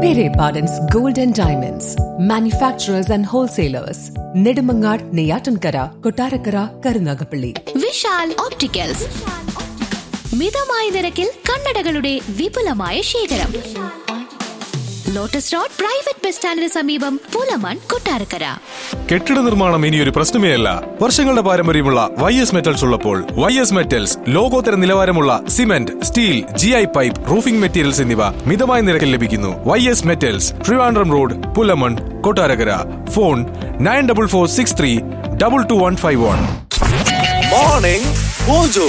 Pere Pardon's Gold and Diamonds, manufacturers and wholesalers, Nedimangar, Neyatankara, Kotarakara, Karunagapalli. Vishal opticals മിതമായ നിരക്കിൽ കണ്ണടകളുടെ വിപുലമായ ശേഖരം ലോട്ടസ് റോഡ് പ്രൈവറ്റ് ബസ് സ്റ്റാൻഡിന് സമീപം പൂലമാൻ കൊട്ടാരക്കര കെട്ടിട നിർമ്മാണം ഇനിയൊരു പ്രശ്നമേ അല്ല വർഷങ്ങളുടെ പാരമ്പര്യമുള്ള വൈ എസ് മെറ്റൽസ് ഉള്ളപ്പോൾ വൈ എസ് മെറ്റൽസ് ലോകോത്തര നിലവാരമുള്ള cement steel G I pipe roofing materials എന്നിവ മിതമായ നിരക്കിൽ ലഭിക്കുന്നു Y S metals Trivandrum road Pullaman Kottarakara phone nine double four six three double two one five one Morning Mojo.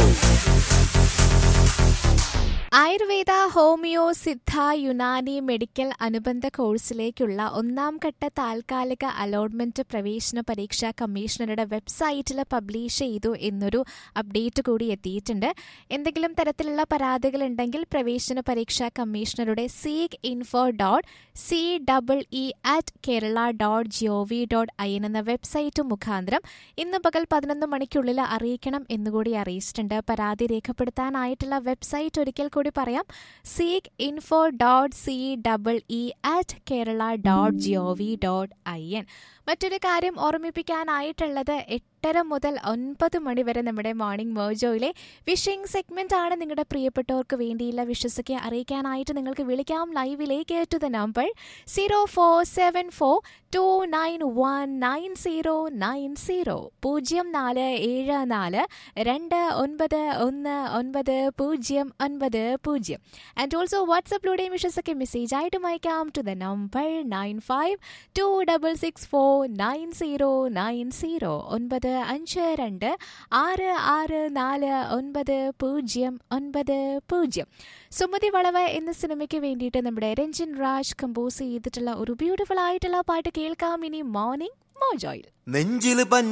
Ayurveda homeo Siddha Unani medical അനുബന്ധ കോഴ്സിലേക്കുള്ള ഒന്നാം ഘട്ട താൽക്കാലിക അലോട്ട്മെന്റ് പ്രവേശന പരീക്ഷാ കമ്മീഷണറുടെ വെബ്സൈറ്റിൽ പബ്ലിഷ് ചെയ്തു എന്നൊരു അപ്ഡേറ്റ് കൂടി എത്തിയിട്ടുണ്ട് എന്തെങ്കിലും തരത്തിലുള്ള പരാതികൾ ഉണ്ടെങ്കിൽ പ്രവേശന പരീക്ഷാ കമ്മീഷണറുടെ സീഗ് info dot C double E at Kerala dot G O V dot I N എന്ന വെബ്സൈറ്റ് മുഖാന്തരം ഇന്ന് പകൽ പതിനൊന്ന് മണിക്കുള്ളിൽ അറിയിക്കണം എന്നുകൂടി അറിയിച്ചിട്ടുണ്ട് പരാതി രേഖപ്പെടുത്താനായിട്ടുള്ള വെബ്സൈറ്റ് ഒരിക്കൽ കൂടി പറയാം സീഗ് info dot C double E at Kerala dot G O V dot I N മറ്റൊരു കാര്യം ഓർമ്മിപ്പിക്കാനായിട്ടുള്ളത് എട്ടര മുതൽ ഒൻപത് മണി വരെ നമ്മുടെ മോർണിംഗ് മോജോയിലെ വിഷിംഗ് സെഗ്മെന്റ് ആണ് നിങ്ങളുടെ പ്രിയപ്പെട്ടവർക്ക് വേണ്ടിയുള്ള വിശ്വസൊക്കെ അറിയിക്കാനായിട്ട് നിങ്ങൾക്ക് വിളിക്കാം ലൈവിലേക്ക് to the number zero four seven four two nine one nine zero nine zero പൂജ്യം നാല് ഏഴ് നാല് രണ്ട് ഒൻപത് ഒന്ന് ഒൻപത് പൂജ്യം ഒൻപത് പൂജ്യം ആൻഡ് ഓൾസോ വാട്സപ്പിലൂടെയും വിഷസൊക്കെ മെസ്സേജ് ആയിട്ടും അയക്കാം to the number nine five two double six four nine zero nine zero ഒൻപത് അഞ്ച് രണ്ട് ആറ് ആറ് നാല് ഒൻപത് പൂജ്യം ഒൻപത് പൂജ്യം സുമതി വളവ് എന്ന സിനിമയ്ക്ക് വേണ്ടിയിട്ട് നമ്മുടെ രഞ്ജൻ രാജ് കമ്പോസ് ചെയ്തിട്ടുള്ള ഒരു ബ്യൂട്ടിഫുൾ ആയിട്ടുള്ള പാട്ട് കേൾക്കാം ഇനി മോർണിംഗ് മോജോയിൽ നെഞ്ചില് പഞ്ച